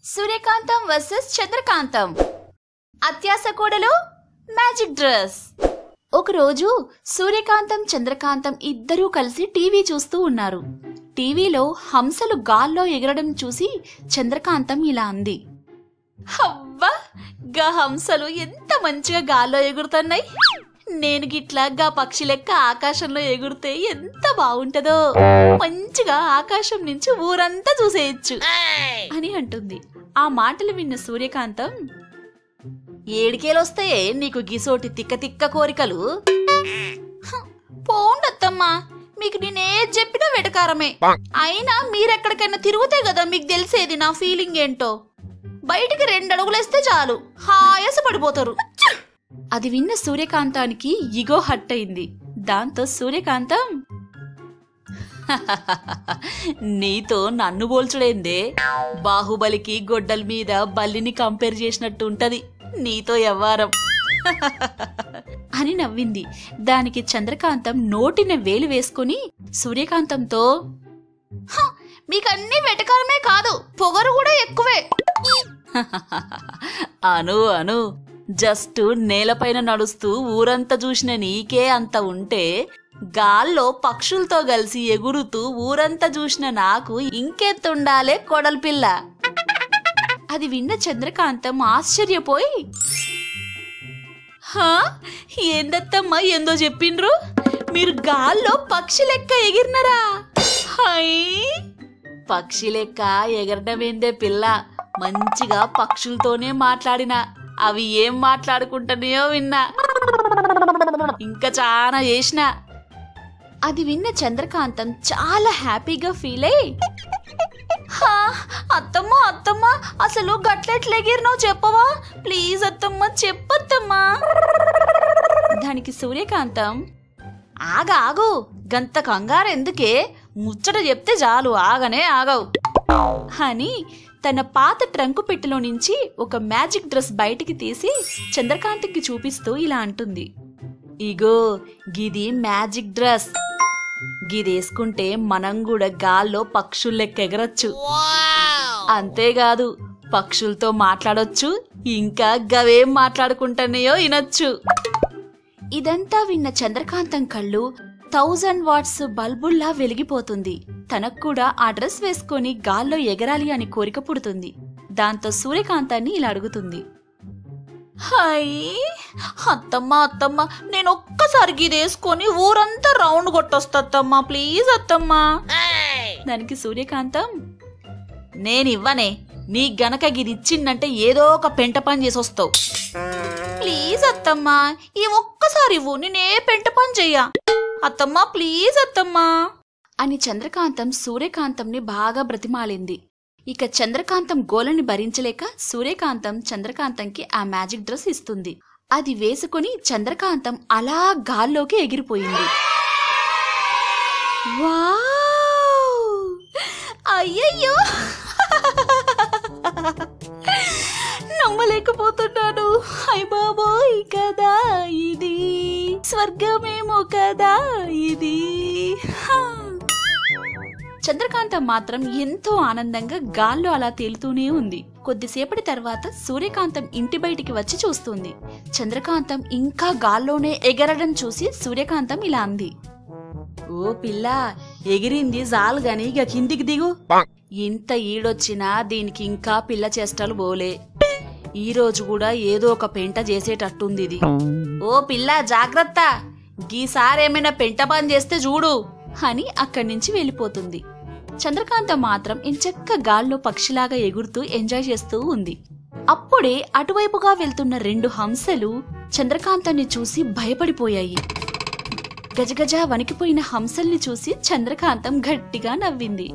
సూర్యకాంతం versus చంద్రకాంతం అత్యాస కోడలు magic dress ఒకరోజు సూర్యకాంతం చంద్రకాంతం ఇద్దరూ కలిసి టీవీ చూస్తూ ఉన్నారు టీవీలో హంసలు గాల్లో ఎగరడం చూసి చంద్రకాంతం ఇలా అంది అవ్వా గా హంసలు ఎంత మంచిగా గాల్లో ఎగురుతున్నాయి నేను గిట్లా గా పక్షి లెక్క ఆకాశంలో ఎగురితే ఎంత బాగుంటదో మంచిగా ఆకాశం నుంచి ఊరంతా చూసేయచ్చు అని అంటుంది ఆ మాటలు విన్న సూర్యకాంతం ఏడికేలొస్తాయే నీకు గిసోటి తిక్క తిక్క కోరికలు హ, పోండత్తమ్మా మీకు నేనేది చెప్పినా వెటకారమే అయినా మీరెక్కడికైనా తిరుగుతే కదా మీకు తెలిసేది నా ఫీలింగ్ ఏంటో బయటికి రెండు అడుగులేస్తే చాలు హాయస పడిపోతారు అది విన్న సూర్యకాంతానికి ఇగో హట్ అయింది దాంతో సూర్యకాంతం నీతో నన్ను పోల్చుడేందే బాహుబలికి గొడ్డల మీద బల్లిని కంపేర్ చేసినట్టు ఉంటది నీతో ఎవ్వారం అని నవ్వింది దానికి చంద్రకాంతం నోటిన వేలు వేసుకుని సూర్యకాంతంతో "హ, మీకన్నీ వెటకారమే కాదు పొగరు కూడా ఎక్కువే అను అను జస్ట్ నేలపైన నడుస్తూ ఊరంతా చూసిన నీకే అంత ఉంటే గాల్లో పక్షులతో కలిసి ఎగురుతూ ఊరంతా చూసిన నాకు ఇంకెత్తుండాలే కొడల్ పిల్ల అది విన్న చంద్రకాంతం ఆశ్చర్యపోయి హా ఏందత్తమ్మా ఏందో చెప్పిండ్రు మీరు గాల్లో పక్షి లెక్క ఎగిరినరా హై పక్షి లెక్క ఎగరడమేందే పిల్ల మంచిగా పక్షులతోనే మాట్లాడిన అవి ఏం మాట్లాడుకుంటున్నాయో విన్నా ఇంకా చాలా చేసిన అది విన్న చంద్రకాంతం చాలా హ్యాపీగా ఫీల్ అయ్యి "హా, అత్తమ్మ అత్తమ్మ అసలు గట్లెట్లెగిరినావు చెప్పవా ప్లీజ్ అత్తమ్మ చెప్పత్తమ్మా దానికి సూర్యకాంతం ఆగ ఆగు గంత కంగారు ఎందుకే ముచ్చట చెప్తే చాలు ఆగనే ఆగవు అని తన పాత ట్రంకు పెట్టెలో నుంచి ఒక మ్యాజిక్ డ్రెస్ బయటికి తీసి చంద్రకాంత్కి చూపిస్తూ ఇలా అంటుంది ఇగో గిది మ్యాజిక్ డ్రెస్ గిదేసుకుంటే మనం కూడా గాల్లో పక్షుల్లెక్క ఎగరొచ్చు అంతేకాదు పక్షులతో మాట్లాడొచ్చు ఇంకా గవేం మాట్లాడుకుంటున్నాయో వినొచ్చు ఇదంతా విన్న చంద్రకాంతం కళ్ళు థౌజండ్ వాట్స్ బల్బుల్లా వెలిగిపోతుంది తనకు కూడా ఆ డ్రెస్ వేసుకొని గాల్లో ఎగరాలి అని కోరిక పుడుతుంది దాంతో సూర్యకాంతాన్ని ఇలా అడుగుతుంది హై అత్తమ్మ అత్తమ్మ నేను ఒక్కసారి ఇది వేసుకొని ఊరంతా రౌండ్ కొట్టొస్తమ్మా ప్లీజ్ అత్తమ్మ దానికి సూర్యకాంతం నేనివ్వనే నీ గనక గిది ఇచ్చిందంటే ఏదో ఒక పెంట పని చేసి వస్తావు ప్లీజ్ అత్తమ్మా ఈ ఒక్కసారి ఇవ్వు నేనే పెంట పని చెయ్యా అత్తమ్మా ప్లీజ్ అత్తమ్మా అని చంద్రకాంతం సూర్యకాంతంని బాగా బ్రతిమాలింది ఇక చంద్రకాంతం గోలని భరించలేక సూర్యకాంతం చంద్రకాంతంకి ఆ మ్యాజిక్ డ్రెస్ ఇస్తుంది అది వేసుకుని చంద్రకాంతం అలా గాల్లోకి ఎగిరిపోయింది వావ్! అయ్యయ్యో నమ్మలేకపోతున్నాను హై బాబోయ్ కదా ఇది స్వర్గమేమో కదా ఇది హా. చంద్రకాంతం మాత్రం ఎంతో ఆనందంగా గాల్లో అలా తేలుతూనే ఉంది కొద్దిసేపటి తర్వాత సూర్యకాంతం ఇంటి బయటికి వచ్చి చూస్తుంది చంద్రకాంతం ఇంకా గాల్లోనే ఎగరడం చూసి సూర్యకాంతం ఇలా అంది ఓ పిల్ల ఎగిరింది జాలు గాని ఇక కిందికి దిగు ఇంత ఈడొచ్చినా దీనికి ఇంకా పిల్ల చేష్టలు పోలే ఈ రోజు కూడా ఏదో ఒక పెంట చేసేటట్టుంది ఇది ఓ పిల్ల జాగ్రత్త గీసారేమైనా పెంట పని చేస్తే చూడు అని అక్కడి నుంచి వెళ్ళిపోతుంది చంద్రకాంత మాత్రం ఇంచక్క గాల్లో పక్షిలాగా ఎగురుతూ ఎంజాయ్ చేస్తూ ఉంది అప్పుడే అటువైపుగా వెళ్తున్న రెండు హంసలు చంద్రకాంతాన్ని చూసి భయపడిపోయాయి గజగజ వణికిపోయిన హంసల్ని చూసి చంద్రకాంతం గట్టిగా నవ్వింది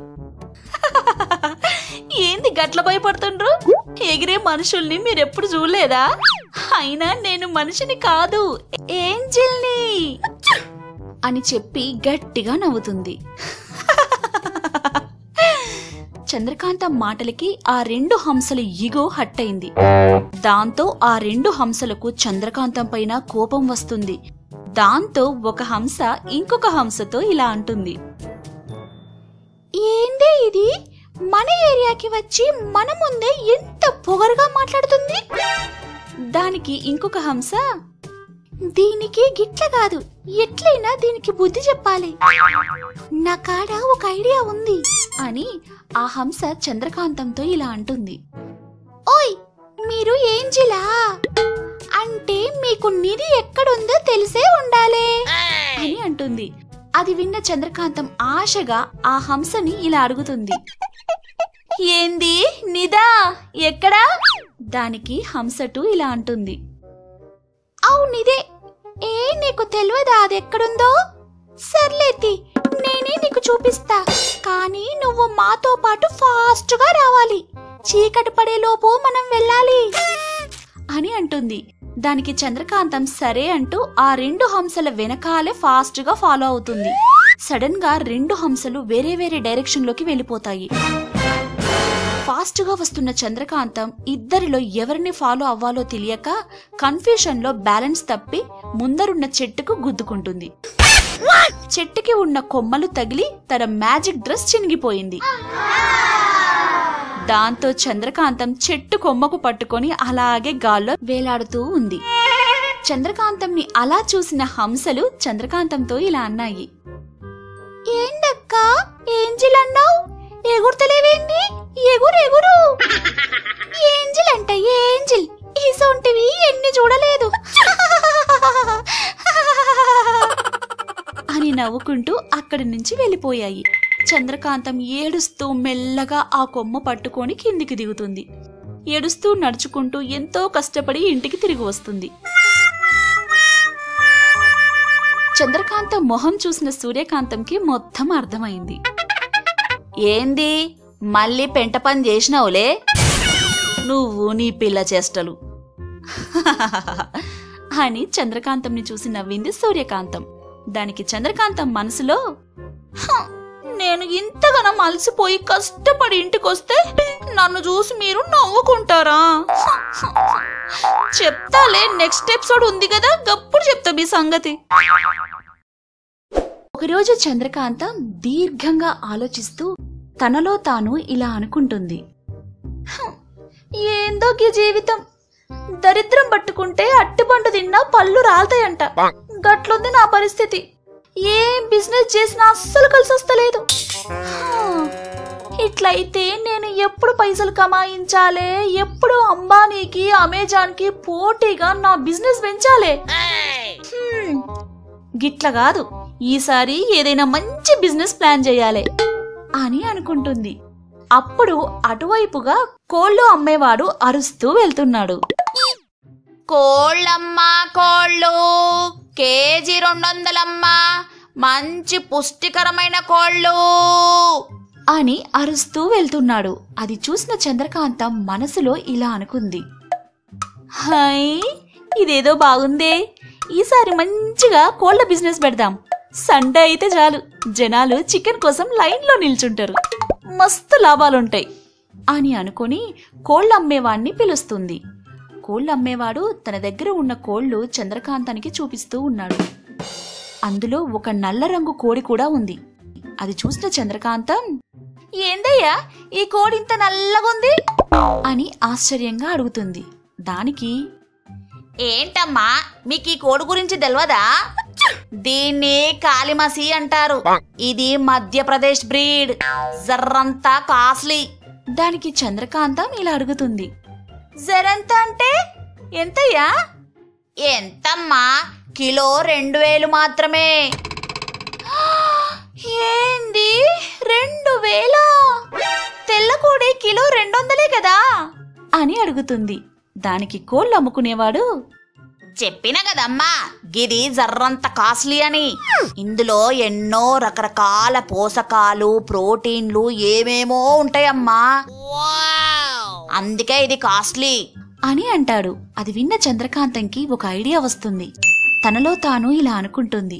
ఏంది గట్ల భయపడుతుండ్రు ఎగిరే మనుషుల్ని మీరెప్పుడు చూడలేదా అయినా నేను మనిషిని కాదు ఏంజిల్ని అని చెప్పి గట్టిగా నవ్వుతుంది చంద్రకాంతం మాటలకి ఆ రెండు హంసలు ఈగో హట్టయింది దాంతో ఆ రెండు హంసలకు చంద్రకాంతం పైన కోపం వస్తుంది దాంతో ఒక హంస ఇంకొక హంసతో ఇలా అంటుంది ఏందే ఇది మన ఏరియాకి వచ్చి మన ముందే ఎంత పొగరుగా మాట్లాడుతుంది దానికి ఇంకొక హంస దీనికి గిట్ల కాదు ఎట్లయినా దీనికి బుద్ధి చెప్పాలి నా కాడ ఒక ఐడియా ఉంది అని ఆ హంస చంద్రకాంతంతో ఇలా అంటుంది ఓయ్ మీరు ఏంజిలా అంటే మీకు నిధి ఎక్కడుందో తెలిసే ఉండాలే అని అంటుంది అది విన్న చంద్రకాంతం ఆశగా ఆ హంసని ఇలా అడుగుతుంది ఏంది నిదా ఎక్కడా దానికి హంసటు ఇలా అంటుంది అవునిదే ఏ నీకు తెలియదా అది ఎక్కడుందో సర్లేతి నేనే నీకు చూపిస్తా కానీ నువ్వు మాతో పాటు ఫాస్ట్ గా రావాలి చీకటి పడేలోపు మనం వెళ్ళాలి అని అంటుంది దానికి చంద్రకాంతం సరే అంటూ ఆ రెండు హంసల వెనకాలే ఫాస్ట్ గా ఫాలో అవుతుంది సడన్ గా రెండు హంసలు వేరే వేరే డైరెక్షన్ లోకి వెళ్ళిపోతాయి ఫాస్ట్ గా వస్తున్న చంద్రకాంతం ఇద్దరిలో ఎవరిని ఫాలో అవ్వాలో తెలియక కన్ఫ్యూషన్ లో బ్యాలెన్స్ తప్పి ముందరున్న చెట్టుకు గుద్దుకుంటుంది చెట్టుకి ఉన్న కొమ్మలు తగిలి తన మ్యాజిక్ డ్రెస్ చినిగిపోయింది దాంతో చంద్రకాంతం చెట్టు కొమ్మకు పట్టుకొని అలాగే గాల్లో వేలాడుతూ ఉంది చంద్రకాంతంని అలా చూసిన హంసలు చంద్రకాంతంతో ఇలా అన్నాయి ఏంటక్కా ఏంజిల్ అన్నావు ఎగురుతలేవేంటి ఎగురు ఎగురు ఏంజిల్ అంట ఏంజిల్ ఇసొంటివి ఎన్ని చూడలేదు అని నవ్వుకుంటూ అక్కడి నుంచి వెళ్ళిపోయాయి చంద్రకాంతం ఏడుస్తూ మెల్లగా ఆ కొమ్మ పట్టుకొని కిందికి దిగుతుంది ఏడుస్తూ నడుచుకుంటూ ఎంతో కష్టపడి ఇంటికి తిరిగి వస్తుంది చంద్రకాంతం మొహం చూసిన సూర్యకాంతంకి మొత్తం అర్థమైంది ఏంది మళ్ళీ పెంట పని చేసినావులే నువ్వు నీ పిల్ల చేష్టలు అని చంద్రకాంతంని చూసి నవ్వింది సూర్యకాంతం దానికి చంద్రకాంతం మనసులో "హ, నేను ఇంతగానో అలసిపోయి కష్టపడి ఇంటికొస్తే నన్ను చూసి మీరు నవ్వుకుంటారా చెప్తాలే నెక్స్ట్ ఎపిసోడ్ ఉంది కదా గప్పుడు చెప్తా మీ సంగతి ఒకరోజు చంద్రకాంతం దీర్ఘంగా ఆలోచిస్తూ తనలో తాను ఇలా అనుకుంటుంది "హ్, ఏందో గీ జీవితం దరిద్రం పట్టుకుంటే అట్టిపండు తిన్నా పళ్ళు రాలతాయంట గట్లుంది నా పరిస్థితి ఏం బిజినెస్ చేసినా అస్సలు కలిసి వస్తలేదు హా, ఇట్లయితే నేను ఎప్పుడు పైసలు కమాయించాలే ఎప్పుడు అంబానీకి అమెజాన్కి పోటీగా నా బిజినెస్ పెంచాలే హ్మ్, గిట్ల కాదు ఈసారి ఏదైనా మంచి బిజినెస్ ప్లాన్ చేయాలి అని అనుకుంటుంది అప్పుడు అటువైపుగా కోళ్ళు అమ్మేవాడు అరుస్తూ వెళ్తున్నాడు కోళ్ళమ్మా కోళ్ళు కేజీ రెండు వందలమ్మా మంచి పుష్టికరమైన కోళ్ళు అని అరుస్తూ వెళ్తున్నాడు అది చూసిన చంద్రకాంతం మనసులో ఇలా అనుకుంది హై ఇదేదో బాగుందే ఈసారి మంచిగా కోళ్ల బిజినెస్ పెడదాం సండే అయితే చాలు జనాలు చికెన్ కోసం లైన్లో నిల్చుంటారు మస్తు లాభాలుంటాయి అని అనుకుని కోళ్ళ అమ్మేవాణ్ణి పిలుస్తుంది కోళ్ళు అమ్మేవాడు తన దగ్గర ఉన్న కోళ్లు చంద్రకాంతానికి చూపిస్తూ ఉన్నాడు అందులో ఒక నల్ల రంగు కోడి కూడా ఉంది అది చూసిన చంద్రకాంతం ఏందయ్యా ఈ కోడి ఇంత నల్లగుంది అని ఆశ్చర్యంగా అడుగుతుంది దానికి ఏంటమ్మా మీకు ఈ కోడి గురించి తెలియదా దీన్ని కాలిమసి అంటారు ఇది మధ్యప్రదేశ్ బ్రీడ్ జర్రంతా కాస్ట్లీ దానికి చంద్రకాంతం ఇలా అడుగుతుంది జరంత అంటే ఎంతయ్యా ఎంతమ్మా కిలో రెండు వేలు మాత్రమే ఏంది రెండు వేల తెల్లకోడి కిలో రెండు వందలే కదా అని అడుగుతుంది దానికి కోళ్ళు అమ్ముకునేవాడు చెప్పిన కదమ్మా గిది జర్రంత కాస్ట్లీ అని ఇందులో ఎన్నో రకరకాల పోషకాలు ప్రోటీన్లు ఏమేమో ఉంటాయమ్మా అందుకే ఇది కాస్ట్లీ అని అంటాడు అది విన్న చంద్రకాంతంకి ఒక ఐడియా వస్తుంది తనలో తాను ఇలా అనుకుంటుంది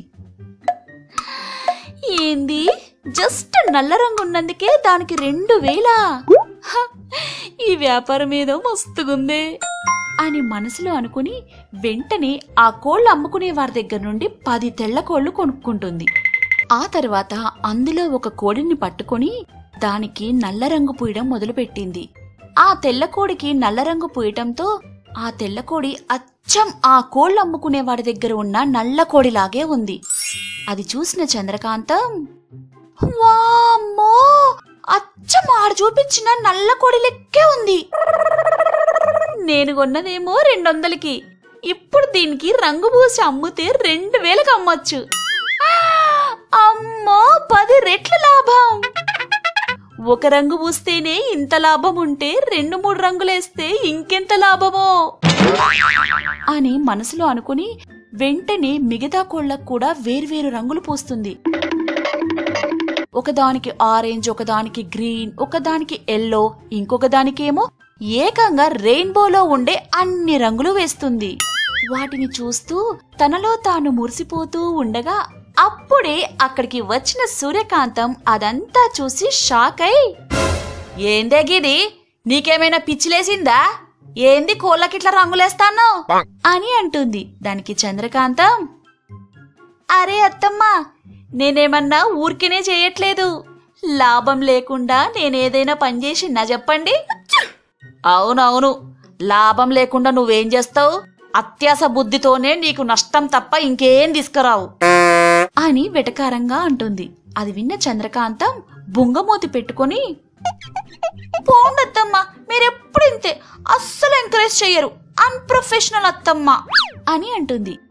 ఏంది జస్ట్ నల్ల రంగు ఉన్నందుకే దానికి రెండు వేలా హ, ఈ వ్యాపారం ఏదో మస్తుగుందే అని మనసులో అనుకుని వెంటనే ఆ కోళ్ళు అమ్ముకునే వారి దగ్గర నుండి పది తెల్ల కోళ్లు కొనుక్కుంటుంది ఆ తర్వాత అందులో ఒక కోడిని పట్టుకొని దానికి నల్ల రంగు పూయడం మొదలుపెట్టింది ఆ తెల్లకోడికి నల్ల రంగు పూయటంతో ఆ తెల్లకోడి అచ్చం ఆ కోళ్ళు అమ్ముకునే వాడి దగ్గర ఉన్న నల్ల కోడిలాగే ఉంది అది చూసిన చంద్రకాంతం వామ్మో అచ్చం ఆడు చూపించిన నల్ల కోడి లెక్కే ఉంది నేను కొన్నదేమో రెండు వందలకి ఇప్పుడు దీనికి రంగు పూసి అమ్మితే రెండు వేలకు అమ్మొచ్చు ఆ, అమ్మో పది రెట్ల లాభం ఒక రంగు పూస్తేనే ఇంత లాభం ఉంటే రెండు మూడు రంగులేస్తే ఇంకెంత లాభమో అని మనసులో అనుకుని వెంటనే మిగతా కోళ్ళకు కూడా వేర్వేరు రంగులు పూస్తుంది ఒకదానికి ఆరెంజ్ ఒకదానికి గ్రీన్ ఒకదానికి ఎల్లో ఇంకొక దానికేమో ఏకంగా రెయిన్బోలో ఉండే అన్ని రంగులు వేస్తుంది వాటిని చూస్తూ తనలో తాను మురిసిపోతూ ఉండగా అప్పుడే అక్కడికి వచ్చిన సూర్యకాంతం అదంతా చూసి షాక్ అయి ఏందే గిది నీకేమైనా పిచ్చిలేసిందా ఏంది కోళ్ళకిట్లా రంగులేస్తాను అని అంటుంది దానికి చంద్రకాంతం అరే అత్తమ్మా నేనేమన్నా ఊరికేనే చేయట్లేదు లాభం లేకుండా నేనేదైనా పని చేసినా చెప్పండి అవునవును లాభం లేకుండా నువ్వేం చేస్తావు అత్యాస బుద్ధితోనే నీకు నష్టం తప్ప ఇంకేం తీసుకురావు అని వెటకారంగా అంటుంది అది విన్న చంద్రకాంతం బుంగమూతి పెట్టుకొని పోండత్తమ్మా మీరెప్పుడు ఇంతే అస్సలు ఎంకరేజ్ చెయ్యరు అన్ప్రొఫెషనల్ అత్తమ్మ అని అంటుంది